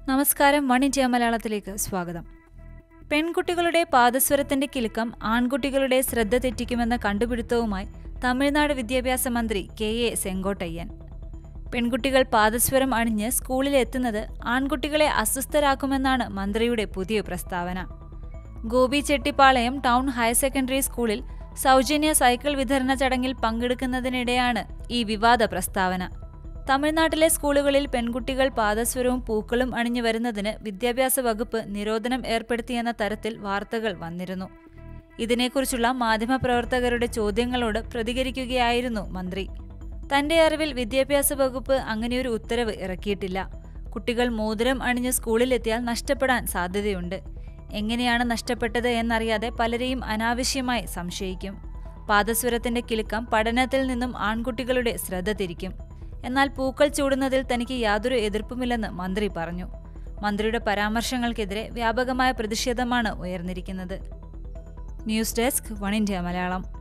നമസ്കാരം one India മലയാളത്തിലേക്ക് സ്വാഗതം പെൺകുട്ടികളുടെ പാദസ്വരത്തിന്റെ കിലുക്കം ആൺകുട്ടികളുടെ ശ്രദ്ധ തെറ്റിക്കുമെന്ന കണ്ടുപിടുത്തവുമായി തമിഴ്നാട് വിദ്യാഭ്യാസ മന്ത്രി കെ എ സെങ്കോട്ടയ്യൻ പെൺകുട്ടികൾ പാദസ്വരം അണിഞ്ഞ് സ്കൂളിൽ എത്തുന്നത് ആൺകുട്ടികളെ അസ്വസ്ഥരാക്കുമെന്നാണ് മന്ത്രിയുടെ പുതിയ പ്രസ്താവന Gobichettipalayam town higher secondary സ്കൂളിൽ സൗജന്യ സൈക്കിൾ വിതരണ ചടങ്ങിൽ പങ്കെടുക്കുന്നതിനിടെയാണ് ഈ വിവാദ പ്രസ്താവന തമിഴ്നാട്ടിലെ സ്കൂളുകളിൽ പെൺകുട്ടികൾ പാദസ്വരവും പൂക്കളും അണിഞ്ഞു വരുന്നതിന് വിദ്യാഭ്യാസ വകുപ്പ് നിരോധനം ഏർപ്പെടുത്തിയെന്ന തരത്തിൽ വാർത്തകൾ വന്നിരുന്നു ഇതിനെക്കുറിച്ചുള്ള മാധ്യമപ്രവർത്തകരുടെ ചോദ്യങ്ങളോട് പ്രതികരിക്കുകയായിരുന്നു മന്ത്രി തന്റെ അറിവിൽ വിദ്യാഭ്യാസ വകുപ്പ് അങ്ങനെയൊരു ഉത്തരവ് ഇറക്കിയിട്ടില്ല കുട്ടികൾ മോതിരം അണിഞ്ഞ് സ്കൂളിലെത്തിയാൽ നഷ്ടപ്പെടാൻ സാധ്യതയുണ്ട് എങ്ങനെയാണ് നഷ്ടപ്പെട്ടത് എന്നറിയാതെ പലരെയും അനാവശ്യമായി സംശയിക്കും പാദസ്വരത്തിന്റെ കിലുക്കം പഠനത്തിൽ നിന്നും ആൺകുട്ടികളുടെ ശ്രദ്ധ തിരിക്കും എന്നാൽ പൂക്കൾ ചൂടുന്നതിൽ തനിക്ക് യാതൊരു എതിർപ്പുമില്ലെന്ന് മന്ത്രി പറഞ്ഞു മന്ത്രിയുടെ പരാമർശങ്ങൾക്കെതിരെ വ്യാപകമായ പ്രതിഷേധമാണ് ഉയർന്നിരിക്കുന്നത് news desk one India Malayalam